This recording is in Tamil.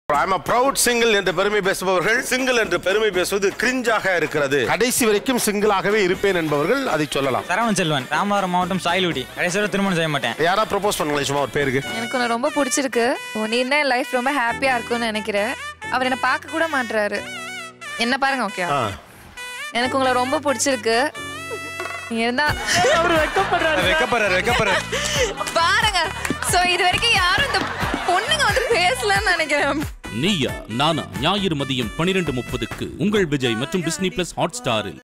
ஐம் ப்ரௌட் சிங்கிள் என்று பெருமை பேசுபவர்கள் சிங்கிள் என்று பெருமை பேசுவது கிரிஞ்சாக இருக்கிறது கடைசி வரைக்கும் சிங்கிளாகவே இருப்பேன் என்பவர்கள் அதை சொல்லலாம் சரவண செல்வன் ராமநாதபுரம் மாவட்டம் சாயல்குடி கடைசியில் திருமணம் செய்ய மாட்டேன் யாரா ப்ரொபோஸ் பண்ணுங்களேன் சும்மா ஒரு பேருக்கு எனக்கு உன்னை ரொம்ப பிடிச்சிருக்கு நீ என்ன லைஃப் ரொம்ப ஹாப்பியா இருக்கும்னு நினைக்கிறேன் அவர் என்னை பார்க்க கூட மாட்றாரு என்ன பாருங்க ஓகே ஆ. எனக்கு உங்களை ரொம்ப பிடிச்சிருக்கு நீங்க இருந்தா அவர் வெக்கப்படுறாரு வைக்கப்படுறாரு வைக்கப்படுறாரு பாருங்க சோ இது வரைக்கும் யாரும் இந்த பொண்ணுங்க வந்து பேசலன்னு நினைக்கிறேன் நீயா நானா ஞாயிறு மதியம் பனிரெண்டு முப்பதுக்கு உங்கள் விஜய் மற்றும் டிஸ்னி பிளஸ் ஹாட் ஸ்டாரில்